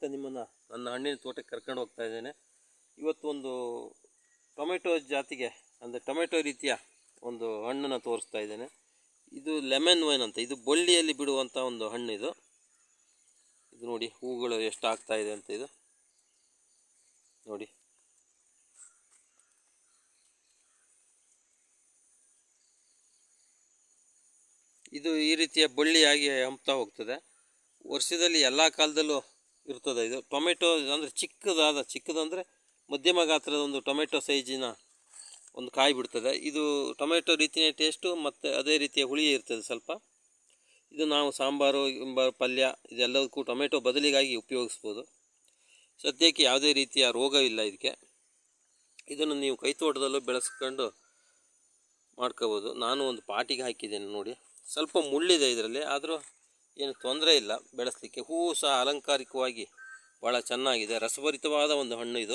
ಮತ್ತೆ ನಿಮ್ಮನ್ನು ನನ್ನ ಹಣ್ಣಿನ ತೋಟಕ್ಕೆ ಕರ್ಕೊಂಡು ಹೋಗ್ತಾ ಇದ್ದೇನೆ ಇವತ್ತು ಒಂದು ಟೊಮೆಟೊ ಜಾತಿಗೆ ಅಂದರೆ ಟೊಮೆಟೊ ರೀತಿಯ ಒಂದು ಹಣ್ಣನ್ನು ತೋರಿಸ್ತಾ ಇದ್ದೇನೆ ಇದು ಲೆಮನ್ ವೈನ್ ಅಂತ ಇದು ಬಳ್ಳಿಯಲ್ಲಿ ಬಿಡುವಂಥ ಒಂದು ಹಣ್ಣು ಇದು ಇದು ನೋಡಿ ಹೂಗಳು ಎಷ್ಟು ಆಗ್ತಾ ಇದೆ ಅಂತ ಇದು ನೋಡಿ ಇದು ಈ ರೀತಿಯ ಬಳ್ಳಿಯಾಗಿ ಹಂಪ್ತಾ ಹೋಗ್ತದೆ ವರ್ಷದಲ್ಲಿ ಎಲ್ಲ ಕಾಲದಲ್ಲೂ ಇರ್ತದೆ ಇದು ಟೊಮೆಟೊ ಅಂದರೆ ಚಿಕ್ಕದಾದ ಚಿಕ್ಕದಂದರೆ ಮಧ್ಯಮ ಗಾತ್ರದ ಒಂದು ಟೊಮೆಟೊ ಸೈಜಿನ ಒಂದು ಕಾಯಿ ಬಿಡ್ತದೆ ಇದು ಟೊಮೆಟೊ ರೀತಿಯ ಟೇಸ್ಟು ಮತ್ತು ಅದೇ ರೀತಿಯ ಹುಳಿ ಇರ್ತದೆ ಸ್ವಲ್ಪ ಇದು ನಾವು ಸಾಂಬಾರು ಗಿಂಬಾರು ಪಲ್ಯ ಇದೆಲ್ಲದಕ್ಕೂ ಟೊಮೆಟೊ ಬದಲಿಗಾಗಿ ಉಪಯೋಗಿಸ್ಬೋದು ಸದ್ಯಕ್ಕೆ ಯಾವುದೇ ರೀತಿಯ ರೋಗವಿಲ್ಲ ಇದಕ್ಕೆ ಇದನ್ನು ನೀವು ಕೈತೋಟದಲ್ಲೂ ಬೆಳೆಸ್ಕೊಂಡು ಮಾಡ್ಕೋಬೋದು ನಾನು ಒಂದು ಪಾಟಿಗೆ ಹಾಕಿದ್ದೇನೆ ನೋಡಿ ಸ್ವಲ್ಪ ಮುಳ್ಳಿದೆ ಇದರಲ್ಲಿ ಆದರೂ ಏನು ತೊಂದರೆ ಇಲ್ಲ ಬೆಳೆಸಲಿಕ್ಕೆ ಹೂವು ಸಹ ಅಲಂಕಾರಿಕವಾಗಿ ಭಾಳ ಚೆನ್ನಾಗಿದೆ ರಸಭರಿತವಾದ ಒಂದು ಹಣ್ಣು ಇದು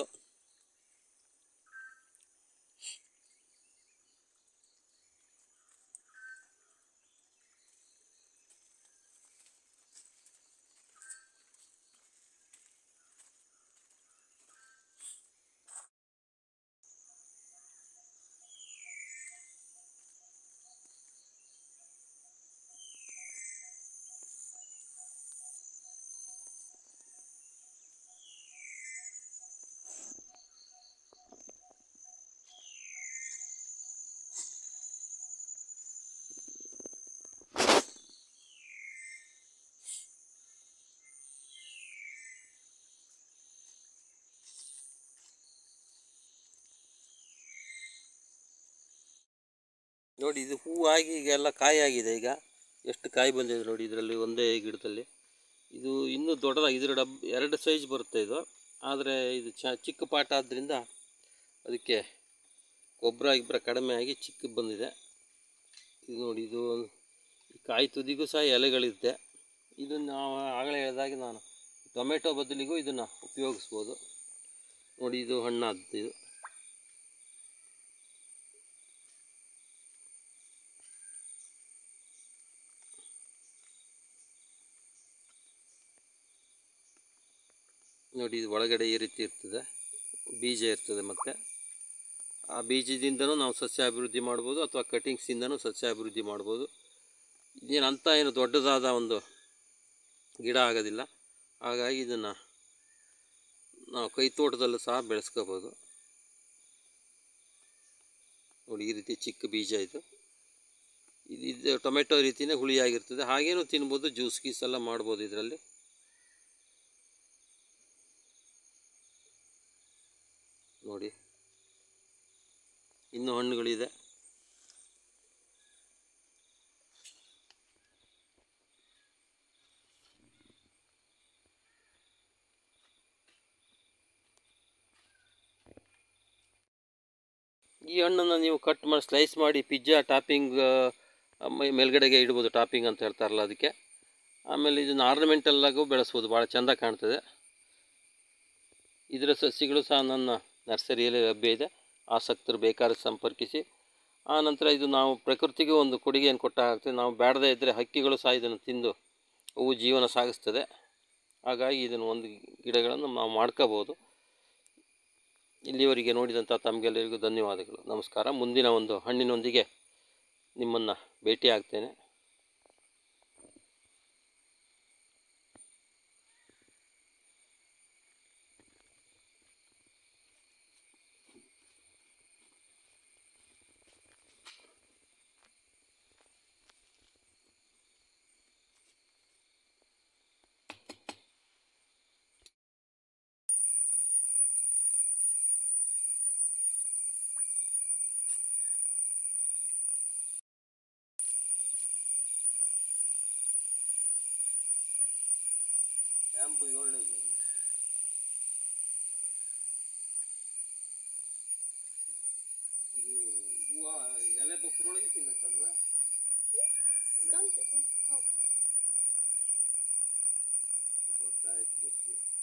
ನೋಡಿ ಇದು ಹೂವಾಗಿ ಈಗ ಎಲ್ಲ ಕಾಯಿ ಆಗಿದೆ ಈಗ ಎಷ್ಟು ಕಾಯಿ ಬಂದಿದೆ ನೋಡಿ ಇದರಲ್ಲಿ ಒಂದೇ ಗಿಡದಲ್ಲಿ ಇದು ಇನ್ನೂ ದೊಡ್ಡದಾಗಿ ಇದರ ಡಬ್ ಎರಡು ಸೈಜ್ ಬರುತ್ತೆ ಇದು ಆದರೆ ಇದು ಚ ಚಿಕ್ಕ ಪಾಟ ಆದ್ದರಿಂದ ಅದಕ್ಕೆ ಗೊಬ್ಬರ ಗಿಬ್ಬರ ಕಡಿಮೆ ಆಗಿ ಚಿಕ್ಕ ಬಂದಿದೆ ಇದು ನೋಡಿ ಇದು ಈ ಕಾಯಿ ತುದಿಗೂ ಸಹ ಎಲೆಗಳಿದೆ ಇದನ್ನು ನಾವು ಆಗಲೇ ಹೇಳಿದಾಗೆ ನಾನು ಟೊಮೆಟೊ ಬದಲಿಗೂ ಇದನ್ನು ಉಪಯೋಗಿಸ್ಬೋದು ನೋಡಿ ಇದು ಹಣ್ಣಾದ್ದು ಇದು ನೋಡಿ ಇದು ಒಳಗಡೆ ಈ ರೀತಿ ಇರ್ತದೆ ಬೀಜ ಇರ್ತದೆ ಮತ್ತು ಆ ಬೀಜದಿಂದನೂ ನಾವು ಸಸ್ಯ ಅಭಿವೃದ್ಧಿ ಮಾಡ್ಬೋದು ಅಥವಾ ಕಟಿಂಗ್ಸಿಂದನೂ ಸಸ್ಯ ಅಭಿವೃದ್ಧಿ ಮಾಡ್ಬೋದು ಇದೇನು ಅಂಥ ಏನು ದೊಡ್ಡದಾದ ಒಂದು ಗಿಡ ಆಗೋದಿಲ್ಲ ಹಾಗಾಗಿ ಇದನ್ನು ನಾವು ಕೈ ತೋಟದಲ್ಲೂ ಸಹ ಬೆಳೆಸ್ಕೋಬೋದು ನೋಡಿ ಈ ರೀತಿ ಚಿಕ್ಕ ಬೀಜ ಇದು ಇದು ಇದು ಟೊಮೆಟೊ ರೀತಿಯೇ ಹುಳಿಯಾಗಿರ್ತದೆ ಹಾಗೇನೂ ತಿನ್ಬೋದು ಜ್ಯೂಸ್ ಗೀಸ್ ಎಲ್ಲ ಮಾಡ್ಬೋದು ಇದರಲ್ಲಿ ನೋಡಿ ಇನ್ನೂ ಹಣ್ಣುಗಳಿದೆ ಈ ಹಣ್ಣನ್ನು ನೀವು ಕಟ್ ಮಾಡಿ ಸ್ಲೈಸ್ ಮಾಡಿ ಪಿಜ್ಜಾ ಟಾಪಿಂಗ್ ಮೇಲ್ಗಡೆಗೆ ಇಡ್ಬೋದು ಟಾಪಿಂಗ್ ಅಂತ ಹೇಳ್ತಾರಲ್ಲ ಅದಕ್ಕೆ ಆಮೇಲೆ ಇದನ್ನು ಆರ್ನಮೆಂಟಲ್ಲಾಗೂ ಬೆಳೆಸ್ಬೋದು ಭಾಳ ಚೆಂದ ಕಾಣ್ತದೆ ಇದರ ಸಸಿಗಳು ಸಹ ನನ್ನ ನರ್ಸರಿಯಲ್ಲಿ ಲಭ್ಯ ಇದೆ ಆಸಕ್ತರು ಬೇಕಾದ್ರೆ ಸಂಪರ್ಕಿಸಿ ಆ ನಂತರ ಇದು ನಾವು ಪ್ರಕೃತಿಗೆ ಒಂದು ಕೊಡುಗೆಯನ್ನು ಕೊಟ್ಟ ಆಗ್ತದೆ ನಾವು ಬೇಡದೇ ಇದ್ದರೆ ಹಕ್ಕಿಗಳು ಸಹ ಇದನ್ನು ತಿಂದು ಅವು ಜೀವನ ಸಾಗಿಸ್ತದೆ ಹಾಗಾಗಿ ಇದನ್ನು ಒಂದು ಗಿಡಗಳನ್ನು ನಾವು ಮಾಡ್ಕೋಬೋದು ಇಲ್ಲಿವರೆಗೆ ನೋಡಿದಂಥ ತಮಗೆಲ್ಲರಿಗೂ ಧನ್ಯವಾದಗಳು ನಮಸ್ಕಾರ ಮುಂದಿನ ಒಂದು ಹಣ್ಣಿನೊಂದಿಗೆ ನಿಮ್ಮನ್ನು ಭೇಟಿ ಆಗ್ತೇನೆ ಬ್ಯಾಂಬು ಏಳನೇ ಇದೆಯಲ್ಲ ಅದು ಹೂವು ಎಲೆ ಬೊಪ್ಪರೊಳಗೆ ತಿನ್ನಕ್ಕೆ ಅದನ್ನ ಗಂಟು ಗಂಟು ಹೌದು ದೊಡ್ಡದಾಯ್ತು ಗೊತ್ತಿದೆ